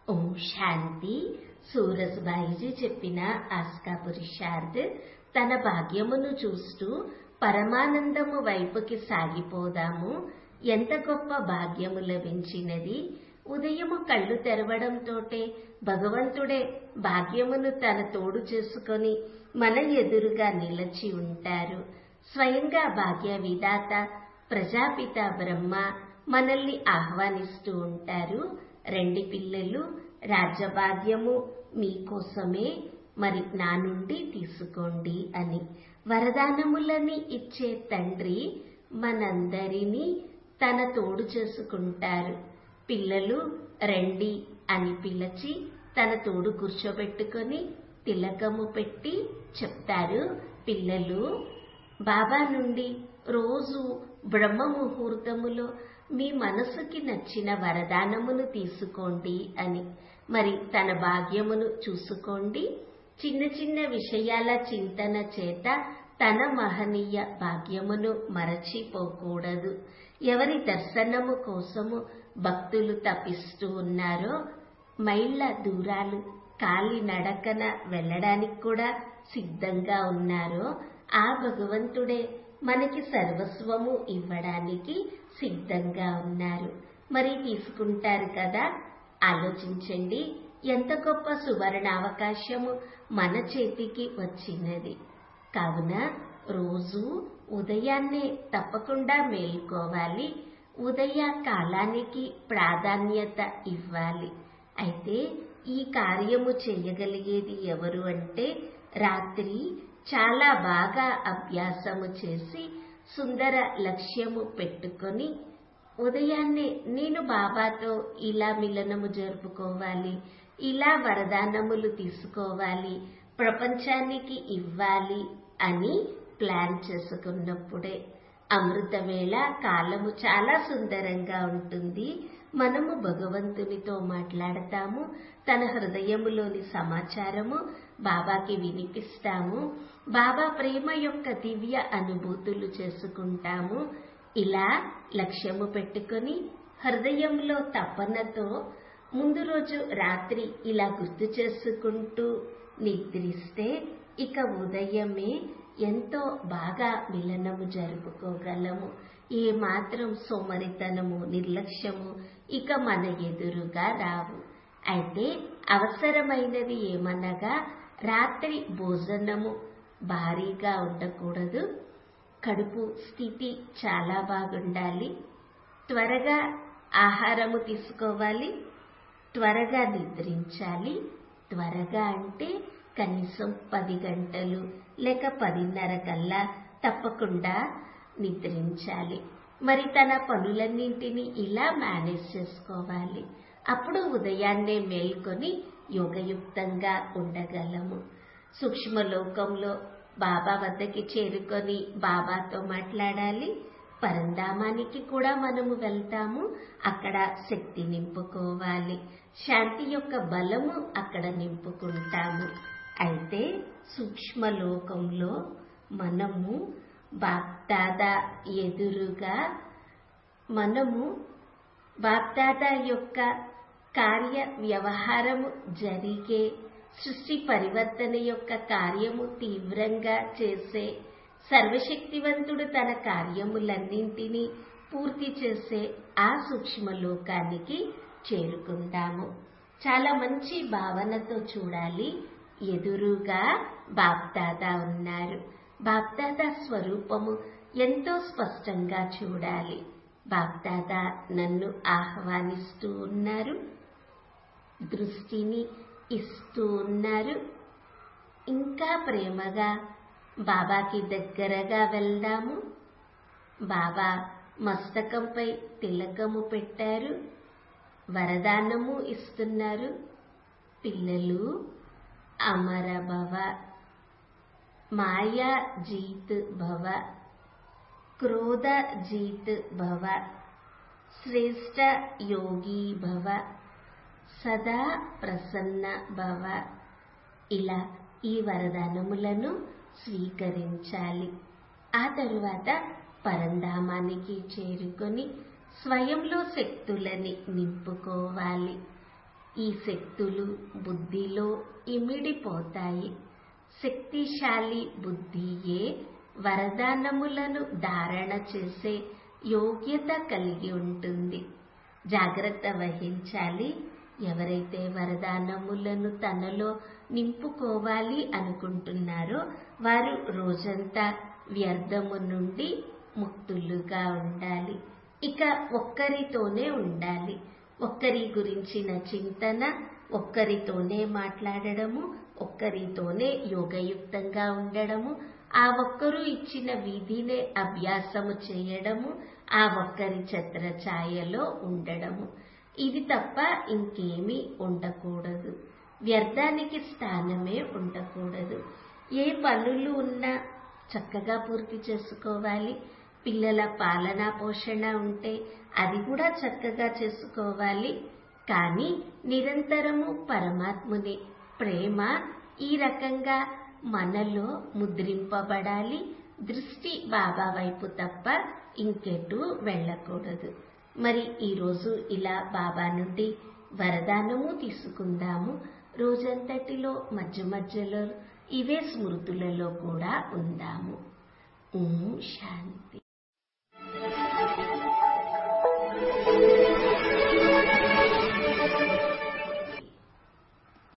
ఓం శాంతి సూరజ్బాయిజీ చెప్పిన ఆస్కా పురుషార్థ్ తన భాగ్యమును చూస్తూ పరమానందము వైపుకి సాగిపోదాము ఎంత గొప్ప భాగ్యము లభించినది ఉదయము కళ్ళు తెరవడంతోటే భగవంతుడే భాగ్యమును తన తోడు చేసుకొని మన ఎదురుగా నిలచి ఉంటారు స్వయంగా భాగ్య విధాత ప్రజాపిత బ్రహ్మ మనల్ని ఆహ్వానిస్తూ ఉంటారు రెండి పిల్లలు రాజ్యభాగ్యము మీకోసమే మరి నా నుండి తీసుకోండి అని వరదానములని ఇచ్చే తండ్రి మనందరినీ తన తోడు చేసుకుంటారు పిల్లలు రండి అని పిలిచి తన తోడు కూర్చోబెట్టుకొని తిలకము పెట్టి చెప్తారు పిల్లలు బాబా నుండి రోజు బ్రహ్మ ముహూర్తములో మీ మనసుకి నచ్చిన వరదానమును తీసుకోండి అని మరి తన భాగ్యమును చూసుకోండి చిన్న చిన్న విషయాల చింతన చేత తన మహనీయ భాగ్యమును మరచిపోకూడదు ఎవరి దర్శనము కోసము భక్తులు తపిస్తూ ఉన్నారో మైళ్ళ దూరాలు కాలి నడకన వెళ్ళడానికి కూడా సిద్ధంగా ఉన్నారో ఆ భగవంతుడే మనకి సర్వస్వము ఇవ్వడానికి సిద్ధంగా ఉన్నారు మరి తీసుకుంటారు కదా ఆలోచించండి ఎంత గొప్ప సువర్ణ అవకాశము మన చేతికి వచ్చినది కావున రోజు ఉదయాన్నే తప్పకుండా మేల్కోవాలి ఉదయ కాలానికి ప్రాధాన్యత ఇవ్వాలి అయితే ఈ కార్యము చేయగలిగేది ఎవరు అంటే రాత్రి చాలా బాగా అభ్యాసము చేసి సుందర లక్ష్యము పెట్టుకొని ఉదయాన్నే నేను బాబాతో ఇలా మిలనము జరుపుకోవాలి ఇలా వరదానములు తీసుకోవాలి ప్రపంచానికి ఇవ్వాలి అని ప్లాన్ చేసుకున్నప్పుడే అమృత వేళ కాలము చాలా సుందరంగా ఉంటుంది మనము భగవంతునితో మాట్లాడతాము తన హృదయములోని సమాచారము బాబాకి వినిపిస్తాము బాబా ప్రేమ యొక్క దివ్య అనుభూతులు చేసుకుంటాము ఇలా లక్ష్యము పెట్టుకొని హృదయంలో తపనతో ముందు రోజు రాత్రి ఇలా గుర్తు చేసుకుంటూ నిద్రిస్తే ఇక ఉదయమే ఎంతో బాగా మిలనము జరుపుకోగలము ఏ మాత్రం సోమరితనము నిర్లక్ష్యము ఇక మన ఎదురుగా రావు అయితే అవసరమైనది ఏమనగా రాత్రి భోజనము భారీగా ఉండకూడదు కడుపు స్థితి చాలా బాగుండాలి త్వరగా ఆహారము తీసుకోవాలి త్వరగా నిద్రించాలి త్వరగా అంటే కనీసం పది గంటలు లేక పదిన్నర కల్లా తప్పకుండా నిద్రించాలి మరి తన పనులన్నింటినీ ఇలా మేనేజ్ చేసుకోవాలి అప్పుడు ఉదయాన్నే మేల్కొని యోగయుక్తంగా ఉండగలము సూక్ష్మలోకంలో బాబా వద్దకి చేరుకొని బాబాతో మాట్లాడాలి పరంధామానికి కూడా మనము వెళ్తాము అక్కడ శక్తి నింపుకోవాలి శాంతి యొక్క బలము అక్కడ నింపుకుంటాము అయితే సూక్ష్మలోకంలో మనము బాప్దాదా ఎదురుగా మనము బాప్దాదా యొక్క కార్య వ్యవహారము జరిగే సృష్టి పరివర్తన యొక్క కార్యము తీవ్రంగా చేసే సర్వశక్తివంతుడు తన కార్యములన్నింటినీ పూర్తి చేసే ఆ సూక్ష్మలోకానికి చేరుకుందాము చాలా మంచి భావనతో చూడాలి ఎదురుగా బాప్దాదా ఉన్నారు బాప్దాదా స్వరూపము ఎంతో స్పష్టంగా చూడాలి బాప్దాదా నన్ను ఆహ్వానిస్తూ ఉన్నారు దృష్టిని ఇస్తూ ఉన్నారు ఇంకా ప్రేమగా బాబాకి దగ్గరగా వెళ్దాము బాబా మస్తకంపై తిలకము పెట్టారు వరదానము ఇస్తున్నారు పిల్లలు అమర భవ మాయా జీత్ భవ క్రోధ జీత్ భవ శ్రేష్ట యోగి భవ సదా ప్రసన్న భవ ఇలా ఈ వరదానములను స్వీకరించాలి ఆ తరువాత పరంధామానికి చేరుకొని స్వయంలో శక్తులని నింపుకోవాలి ఈ శక్తులు బుద్ధిలో ఇమిడిపోతాయి శక్తిశాలి బుద్ధియే వరదానములను ధారణ చేసే యోగ్యత కలిగి ఉంటుంది జాగ్రత్త వహించాలి ఎవరైతే వరదానములను తనలో నింపుకోవాలి అనుకుంటున్నారో వారు రోజంతా వ్యర్థము నుండి ముక్తులుగా ఉండాలి ఇక ఒక్కరితోనే ఉండాలి ఒక్కరి గురించిన చింతన ఒక్కరితోనే మాట్లాడడము ఒక్కరితోనే యోగయుక్తంగా ఉండడము ఆ ఒక్కరు ఇచ్చిన విధినే అభ్యాసము చేయడము ఆ ఒక్కరి ఛత్ర ఛాయలో ఉండడము ఇది తప్ప ఇంకేమీ ఉండకూడదు వ్యర్థానికి స్థానమే ఉండకూడదు ఏ పనులు ఉన్నా చక్కగా పూర్తి చేసుకోవాలి పిల్లల పాలనా పోషణ ఉంటే అది కూడా చక్కగా చేసుకోవాలి కానీ నిరంతరము పరమాత్ముని ప్రేమ ఈ రకంగా మనలో ముద్రింపబడాలి దృష్టి బాబా వైపు తప్ప ఇంకెటు వెళ్ళకూడదు మరి ఈరోజు ఇలా బాబా నుండి వరదానము తీసుకుందాము రోజంతటిలో మధ్య మధ్యలో ఇవే స్మృతులలో కూడా ఉందాము ఓం శాంతి